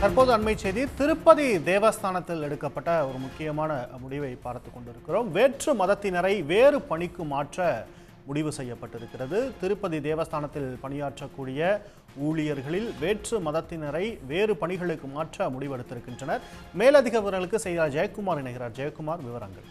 தற்போது அண்மை செய்தி திருப்பதி தேவஸ்தானத்தில் எடுக்கப்பட்ட ஒரு முக்கியமான முடிவை பார்த்து கொண்டிருக்கிறோம் வேற்று மதத்தினரை வேறு பணிக்கு மாற்ற முடிவு செய்யப்பட்டிருக்கிறது திருப்பதி தேவஸ்தானத்தில் பணியாற்றக்கூடிய ஊழியர்களில் வேற்று மதத்தினரை வேறு பணிகளுக்கு மாற்ற முடிவெடுத்திருக்கின்றனர் மேலதிக விவரங்களுக்கு செய்தியாளர் ஜெயக்குமார் இணைகிறார் ஜெயக்குமார் விவரங்கள்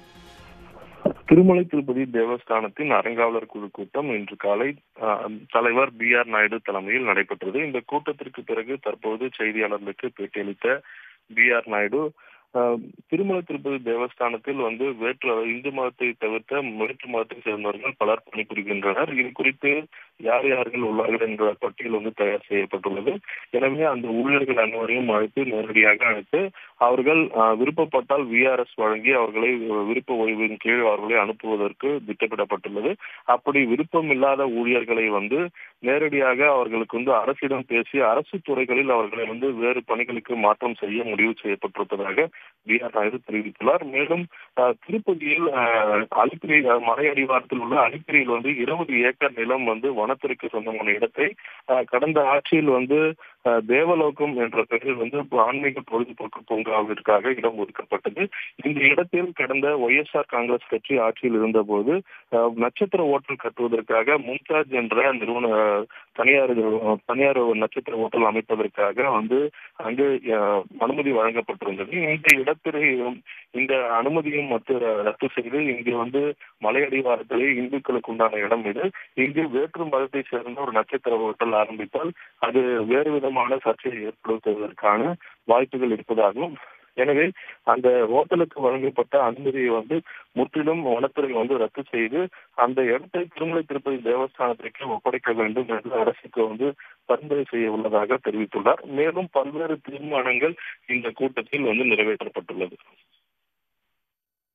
திருமலை திருப்பதி தேவஸ்தானத்தின் அறங்காவலர் குழு கூட்டம் இன்று காலை அஹ், தலைவர் பி ஆர் நாயுடு தலைமையில் நடைபெற்றது இந்த கூட்டத்திற்கு பிறகு தற்போது செய்தியாளர்களுக்கு பேட்டியளித்த பி ஆர் நாயுடு அஹ், திருமலை திருப்பதி தேவஸ்தானத்தில் வந்து வேற்று அதாவது இந்து மதத்தை தவிர்த்த வேற்று மதத்தை சேர்ந்தவர்கள் பலர் பணிபுரிகின்றனர் இது குறித்து யார் யார்கள் உள்ளார்கள் என்ற பட்டியல் வந்து தயார் செய்யப்பட்டுள்ளது எனவே அந்த ஊழியர்கள் அனைவரையும் அழைத்து நேரடியாக அழைத்து அவர்கள் அஹ், விருப்பப்பட்டால் விஆர்எஸ் வழங்கி அவர்களை விருப்ப ஓய்வின் கீழ் அவர்களை அனுப்புவதற்கு திட்டமிடப்பட்டுள்ளது அப்படி விருப்பம் இல்லாத ஊழியர்களை வந்து நேரடியாக அவர்களுக்கு வந்து அரசிடம் பேசி அரசு துறைகளில் அவர்களை வந்து வேறு பணிகளுக்கு மாற்றம் செய்ய முடிவு செய்யப்பட்டிருப்பதாக பி ஆர் நாயுடு தெரிவித்துள்ளார் மேலும் அஹ், திருப்பதியில் அஹ், அலிப்பிரி அஹ், மலை அடிவாரத்தில் உள்ள அலிப்பிரியில் வந்து இருபது ஏக்கர் நிலம் வந்து வனத்துறைக்கு சொந்தமான இடத்தை அஹ், கடந்த ஆட்சியில் வந்து அஹ், தேவலோகம் என்ற பெயரில் வந்து ஆன்மீக பொழுதுபோக்கு பூங்காவிற்காக இடம் ஒதுக்கப்பட்டது இந்த இடத்தில் கடந்த ஒய்எஸ்ஆர் காங்கிரஸ் கட்சி ஆட்சியில் இருந்தபோது அஹ், நட்சத்திர ஓட்டல் கட்டுவதற்காக மும்தாஜ் என்ற நிறுவன தனியார் தனியார் ஒரு நட்சத்திர ஓட்டல் அமைப்பதற்காக வந்து அங்கு அஹ், அனுமதி வழங்கப்பட்டிருந்தது இந்த இடத்திலையும் இந்த அனுமதியும் மற்ற ரத்து செய்து இங்கு வந்து மலையடிவாரத்திலே இந்துக்களுக்கு உண்டான இடம் இது இங்கு வேற்று மதத்தை சேர்ந்த ஒரு நட்சத்திர ஓட்டல் ஆரம்பித்தால் அது வேறு விதமான சர்ச்சையை ஏற்படுத்துவதற்கான வாய்ப்புகள் இருப்பதாகவும் எனவே அந்த ஹோட்டலுக்கு வழங்கப்பட்ட அனுமதியை வந்து முற்றிலும் வனத்துறை வந்து ரத்து செய்து அந்த இடத்தை திருமலை திருப்பதி தேவஸ்தானத்திற்கு ஒப்படைக்க வேண்டும் என்று அரசுக்கு வந்து பரிந்துரை செய்ய உள்ளதாக தெரிவித்துள்ளார் மேலும் பல்வேறு தீர்மானங்கள் இந்த கூட்டத்தில் வந்து நிறைவேற்றப்பட்டுள்ளது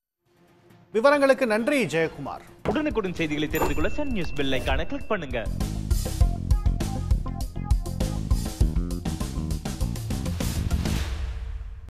விவரங்களுக்கு நன்றி ஜெயக்குமார் உடனுக்குடன் செய்திகளை தெரிந்து கொள்ள சன் நியூஸ் பெல் ஐகானை கிளிக் பண்ணுங்க